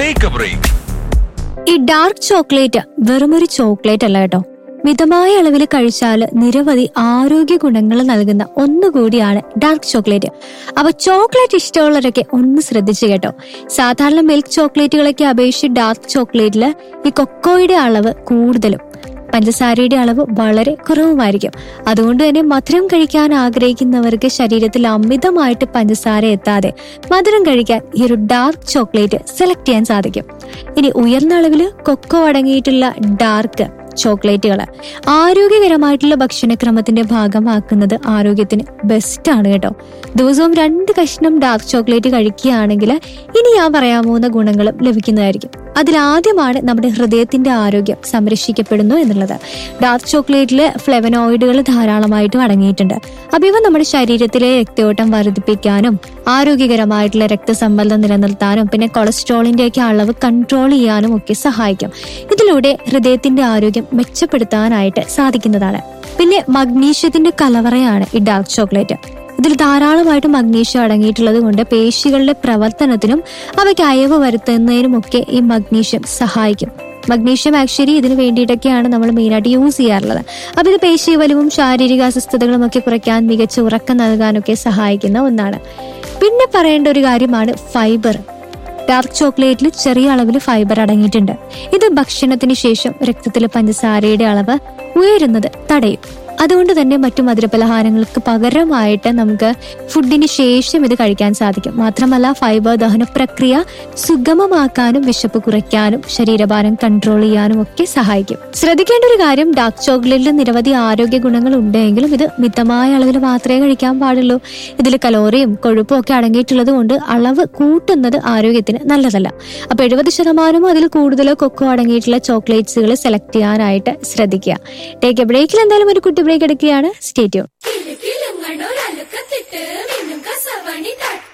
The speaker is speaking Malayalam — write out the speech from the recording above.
ടേക്ക് എ ബ്രേക്ക് ഈ ഡാർക്ക് ചോക്ലേറ്റ് വെറുമൊരു ചോക്ലേറ്റ് അല്ല കേട്ടോ മിതമായ അളവിൽ കഴിച്ചാൽ നിരവധി ആരോഗ്യ ഗുണങ്ങൾ നൽകുന്ന ഒന്നുകൂടിയാണ് ഡാർക്ക് ചോക്ലേറ്റ് അപ്പൊ ചോക്ലേറ്റ് ഇഷ്ടമുള്ളവരൊക്കെ ഒന്ന് ശ്രദ്ധിച്ചു കേട്ടോ സാധാരണ മിൽക്ക് ചോക്ലേറ്റുകളൊക്കെ അപേക്ഷിച്ച് ഡാർക്ക് ചോക്ലേറ്റിൽ ഈ കൊക്കോയുടെ അളവ് കൂടുതലും പഞ്ചസാരയുടെ അളവ് വളരെ കുറവുമായിരിക്കും അതുകൊണ്ട് തന്നെ മധുരം കഴിക്കാൻ ആഗ്രഹിക്കുന്നവർക്ക് ശരീരത്തിൽ അമിതമായിട്ട് പഞ്ചസാര എത്താതെ മധുരം കഴിക്കാൻ ഈ ഒരു ഡാർക്ക് ചോക്ലേറ്റ് സെലക്ട് ചെയ്യാൻ സാധിക്കും ഇനി ഉയർന്ന അളവിൽ കൊക്കോ അടങ്ങിയിട്ടുള്ള ഡാർക്ക് ചോക്ലേറ്റുകൾ ആരോഗ്യകരമായിട്ടുള്ള ഭക്ഷണക്രമത്തിന്റെ ഭാഗമാക്കുന്നത് ആരോഗ്യത്തിന് ബെസ്റ്റ് ആണ് കേട്ടോ ദിവസവും രണ്ട് കഷ്ണം ഡാർക്ക് ചോക്ലേറ്റ് കഴിക്കുകയാണെങ്കിൽ ഇനി ഞാൻ പറയാൻ പോകുന്ന ഗുണങ്ങളും ലഭിക്കുന്നതായിരിക്കും അതിലാദ്യമാണ് നമ്മുടെ ഹൃദയത്തിന്റെ ആരോഗ്യം സംരക്ഷിക്കപ്പെടുന്നു എന്നുള്ളത് ഡാർക്ക് ചോക്ലേറ്റിൽ ഫ്ലെവനോയിഡുകൾ ധാരാളമായിട്ടും അടങ്ങിയിട്ടുണ്ട് അപ്പൊ ഇവ നമ്മുടെ ശരീരത്തിലെ രക്തയോട്ടം വർദ്ധിപ്പിക്കാനും ആരോഗ്യകരമായിട്ടുള്ള രക്തസമ്മർദ്ദം നിലനിർത്താനും പിന്നെ കൊളസ്ട്രോളിന്റെ ഒക്കെ അളവ് കൺട്രോൾ ചെയ്യാനും ഒക്കെ സഹായിക്കും ഇതിലൂടെ ഹൃദയത്തിന്റെ ആരോഗ്യം മെച്ചപ്പെടുത്താനായിട്ട് സാധിക്കുന്നതാണ് പിന്നെ മഗ്നീഷ്യത്തിന്റെ കലവറയാണ് ഈ ഡാർക്ക് ചോക്ലേറ്റ് ഇതിൽ ധാരാളമായിട്ട് മഗ്നീഷ്യം അടങ്ങിയിട്ടുള്ളത് കൊണ്ട് പേശികളുടെ പ്രവർത്തനത്തിനും അവയ്ക്ക് അയവ് വരുത്തുന്നതിനുമൊക്കെ ഈ മഗ്നീഷ്യം സഹായിക്കും മഗ്നീഷ്യം ആക്ച്വലി ഇതിന് വേണ്ടിയിട്ടൊക്കെയാണ് നമ്മൾ മെയിനായിട്ട് യൂസ് ചെയ്യാറുള്ളത് അപ്പൊ ഇത് പേശി വലിവും ശാരീരിക അസ്വസ്ഥതകളും ഒക്കെ കുറയ്ക്കാൻ മികച്ച ഉറക്കം നൽകാനൊക്കെ സഹായിക്കുന്ന ഒന്നാണ് പിന്നെ പറയേണ്ട ഒരു കാര്യമാണ് ഫൈബർ ഡാർക്ക് ചോക്ലേറ്റിൽ ചെറിയ അളവിൽ ഫൈബർ അടങ്ങിയിട്ടുണ്ട് ഇത് ഭക്ഷണത്തിന് ശേഷം രക്തത്തിലെ പഞ്ചസാരയുടെ അളവ് ഉയരുന്നത് തടയും അതുകൊണ്ട് തന്നെ മറ്റു മധുരപലഹാരങ്ങൾക്ക് പകരമായിട്ട് നമുക്ക് ഫുഡിന് ശേഷം ഇത് കഴിക്കാൻ സാധിക്കും മാത്രമല്ല ഫൈബർ ദഹന പ്രക്രിയ സുഗമമാക്കാനും വിശപ്പ് കുറയ്ക്കാനും ശരീരഭാരം കൺട്രോൾ ചെയ്യാനും ഒക്കെ സഹായിക്കും ശ്രദ്ധിക്കേണ്ട ഒരു കാര്യം ഡാർക്ക് ചോക്ലേറ്റിൽ നിരവധി ആരോഗ്യ ഗുണങ്ങൾ ഉണ്ടെങ്കിലും ഇത് മിതമായ അളവിൽ മാത്രമേ കഴിക്കാൻ പാടുള്ളൂ ഇതിൽ കലോറിയും കൊഴുപ്പും ഒക്കെ അടങ്ങിയിട്ടുള്ളത് കൊണ്ട് അളവ് കൂട്ടുന്നത് ആരോഗ്യത്തിന് നല്ലതല്ല അപ്പൊ എഴുപത് ശതമാനമോ അതിൽ കൂടുതലോ കൊക്കോ അടങ്ങിയിട്ടുള്ള ചോക്ലേറ്റ്സുകൾ സെലക്ട് ചെയ്യാനായിട്ട് ശ്രദ്ധിക്കുക ടേക്ക് എ ബ്രേക്കിൽ എന്തായാലും ഒരു കുട്ടി ബ്രേക്ക് എടുക്കുകയാണ് സ്റ്റേറ്റ്യൂൺ കിലുകിലുങ്ങണൊരലുക്കത്തിട്ട് മിന്നും കസവണി